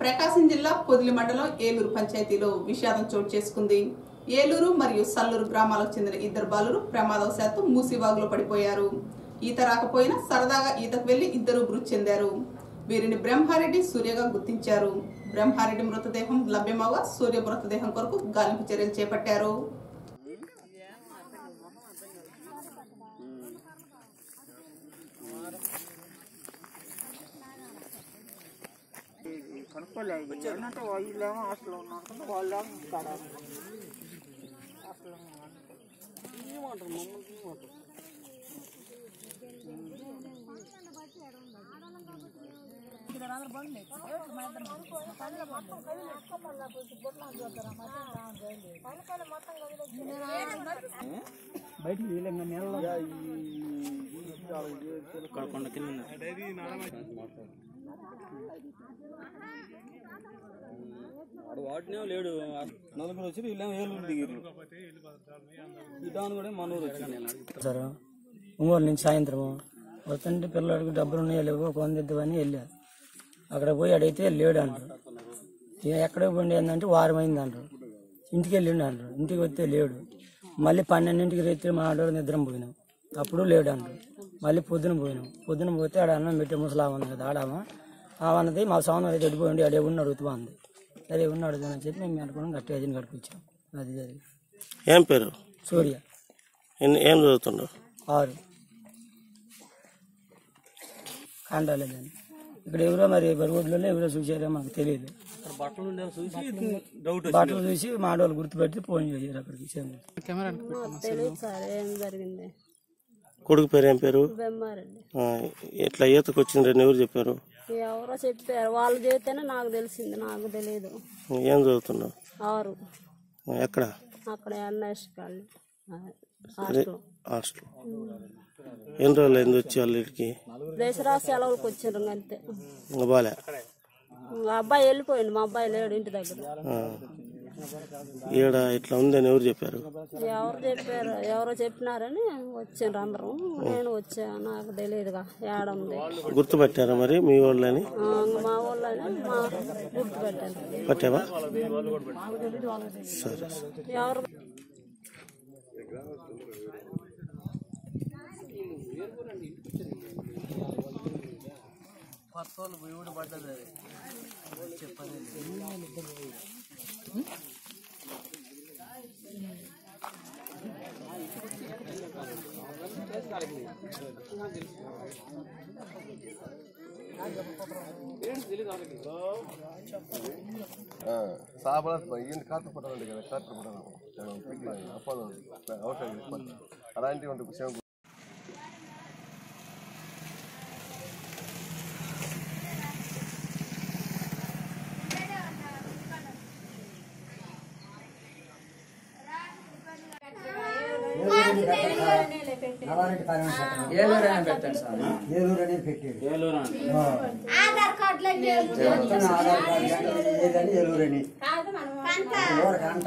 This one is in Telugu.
ప్రకాశం జిల్లా పొదిలి మండలం ఏలూరు పంచాయతీలో విషాదం చోటు చేసుకుంది ఏలూరు మరియు సల్లూరు గ్రామాలకు చెందిన ఇద్దరు బాలురు ప్రమాదవశాత్తు మూసివాగులో పడిపోయారు ఈత రాకపోయినా సరదాగా ఈతకు వెళ్లి ఇద్దరు మృతి చెందారు వీరిని బ్రహ్మారెడ్డి సూర్యగా గుర్తించారు బ్రహ్మారెడ్డి మృతదేహం లభ్యమవగా సూర్య మృతదేహం కొరకు గాలింపు చర్యలు చేపట్టారు కనుక్కోలేదు ఏంటంటే వీళ్ళేమో హాస్టల్లో ఉన్నారు వాళ్ళేమో ఇక్కడ హాస్టల్లో ఉన్నారు ఏమంటారు మమ్మల్ని ఏమంటారు బయటికి వీళ్ళంగా నీళ్ళలో వాడు వాడినే లేడు నలుగురు వచ్చి వీళ్ళేమో ఏలూరు దిగిర్రు ఇటాను కూడా మన ఊరు వచ్చింది సార్ ఒంగోలు నుంచి సాయంత్రం వస్తుంటే పిల్లడికి డబ్బులు ఉన్నాయో లేవో పొందిద్దామని వెళ్ళా అక్కడ పోయి అడిగితే లేడు అంటారు ఇక ఎక్కడికి పోండి ఏంటంటే వారం అయింది అంటారు ఇంటికి వెళ్ళిండు అంటారు ఇంటికి వస్తే లేడు మళ్ళీ పన్నెండింటికి రైతే మా ఆడవాళ్ళు నిద్రం పోయినాం అప్పుడు లేడు అంటారు మళ్ళీ పొద్దున పోయినాం పొద్దున పోతే ఆడ అన్నం పెట్టే ముసలామ ఉంది కదా ఆడామా ఆమెన్నది మా సౌండ్ అయితే ఎడిపోయింది అడే ఉన్నాడు అడుగుతూ ఉంది అదే ఉన్నాడు అని చెప్పి మేము అనుకున్నాం గట్టి అదిని గడిపించాం అది జరిగింది ఏం పేరు సూర్య ఎన్ని ఏం చదువుతున్నావు ఆరు కాండాలేదండి ఇక్కడ ఎవరో మరి బరుగోడ్లలో ఎవరో చూసారో మాకు తెలియదు బట్టలు ఉండే చూసి డౌట్ బట్టలు చూసి మా ఆడవాళ్ళు గుర్తుపెట్టి ఫోన్ చేశారు అక్కడికి చెంది తెలియదు సార్ ఏం జరిగింది కొడుకు పేరు ఏం పేరు బెమ్మారండి ఆ, ఎట్లా ఈతకు వచ్చిండ్రని ఎవరు చెప్పారు ఎవరో చెప్పారు వాళ్ళు చేస్తేనే నాకు తెలిసింది నాకు తెలియదు ఏం చదువుతున్నావు ఆరు ఆ, ఎక్కడ అక్కడ ఎన్ఎస్ కాళ్ళు హాస్టల్ హాస్టల్ ఎన్ని రోజులు అయింది వచ్చి వాళ్ళ ఇంటికి దసరా సెలవులకు వచ్చిండ్రు అంతే ఇంకా బాలే ఇంకా అబ్బాయి వెళ్ళిపోయిండు మా అబ్బాయి లేడు ఇంటి దగ్గర ఆ. ఈడ ఇట్లా ఉందని ఎవరు చెప్పారు ఎవరు చెప్పారు ఎవరో చెప్పినారని వచ్చిండ్రు అందరం నేను వచ్చా నాకు తెలియదుగా ఏడుంది గుర్తుపట్టారా మరి మీ వాళ్ళని ఆ, ఇంక మా వాళ్ళని మా గుర్తు పెట్టాను పట్టావా సరే సరే ఎవరు ಸಾಬಳ ಏನು ಕಾತು ಪಟ್ಟದಂడి కదా కాటు పట్టడం అప్పలు అవసరం అలాంటి ಒಂದು విషయం ఏలూరు అనేది పెట్టాడు ఆధార్ కార్డు కానీ ఏదని ఏలూరు అని ఎవరికి అంట